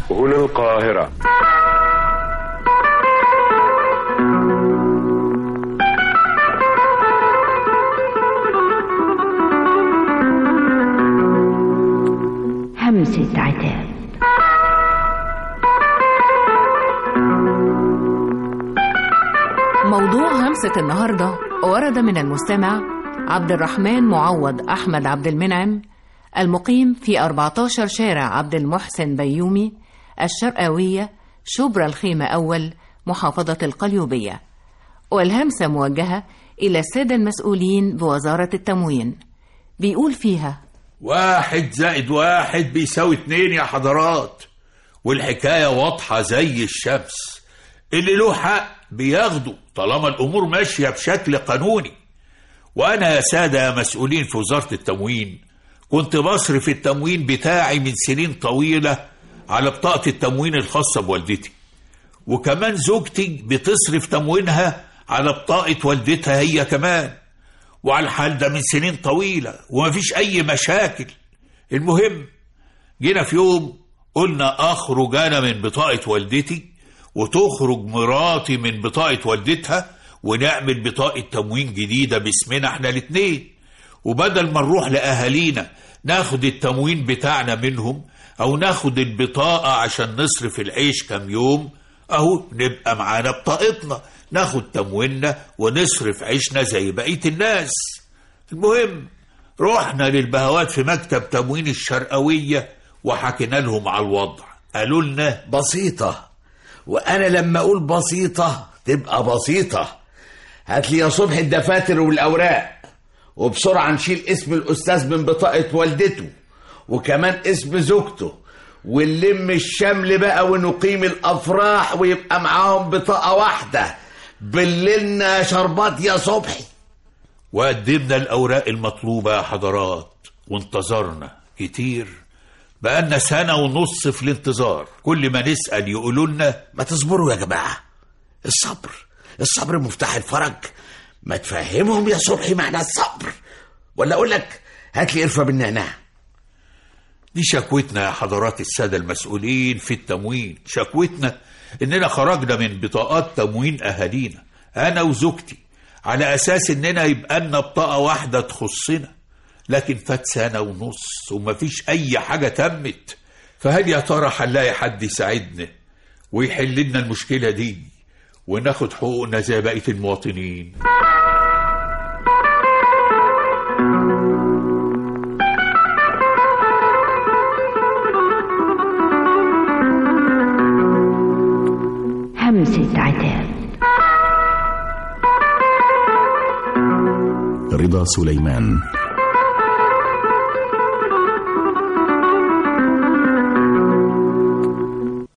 هنا القاهرة همسة عتاب موضوع همسة النهاردة ورد من المستمع عبد الرحمن معوض أحمد عبد المنعم المقيم في 14 شارع عبد المحسن بيومي الشرقاوية شبرا الخيمة أول محافظة القليوبية والهمسة موجهة إلى السادة المسؤولين بوزارة التموين بيقول فيها واحد زائد واحد بيساوي اتنين يا حضرات والحكاية واضحة زي الشمس اللي له حق بياخده طالما الأمور ماشية بشكل قانوني وأنا يا سادة يا مسؤولين في وزارة التموين كنت بصرف التموين بتاعي من سنين طويلة على بطاقة التموين الخاصة بوالدتي وكمان زوجتي بتصرف تموينها على بطاقة والدتها هي كمان وعلى الحال ده من سنين طويلة ومفيش أي مشاكل المهم جينا في يوم قلنا أخرج أنا من بطاقة والدتي وتخرج مراتي من بطاقة والدتها ونعمل بطاقة تموين جديدة باسمنا احنا الاتنين وبدل ما نروح لأهالينا ناخد التموين بتاعنا منهم أو ناخد البطاقة عشان نصرف العيش كام يوم أهو نبقى معانا بطاقتنا ناخد تمويننا ونصرف عيشنا زي بقية الناس المهم رحنا للبهوات في مكتب تموين الشرقوية وحكينا لهم على الوضع قالوا لنا بسيطة وأنا لما أقول بسيطة تبقى بسيطة هات لي يا صبح الدفاتر والأوراق وبسرعة نشيل اسم الأستاذ من بطاقة والدته وكمان اسم زوجته ونلم الشمل بقى ونقيم الأفراح ويبقى معاهم بطاقة واحدة بالليلنا شربات يا صبحي وقدمنا الأوراق المطلوبة يا حضرات وانتظرنا كتير بقالنا سنة ونص في الانتظار كل ما نسأل يقولوا لنا ما تصبروا يا جماعة الصبر الصبر مفتاح الفرج ما تفهمهم يا صبحي معنى الصبر ولا أقول لك هات لي قرفة بالنعناع دي شكوتنا يا حضرات السادة المسؤولين في التموين شكوتنا إننا خرجنا من بطاقات تموين أهالينا أنا وزوجتي على أساس إننا يبقى لنا بطاقة واحدة تخصنا لكن فات سنة ونص ومفيش أي حاجة تمت فهل يا ترى هنلاقي حد يساعدنا ويحل لنا المشكلة دي وناخد حقوقنا زي بقية المواطنين همسة عتاب رضا سليمان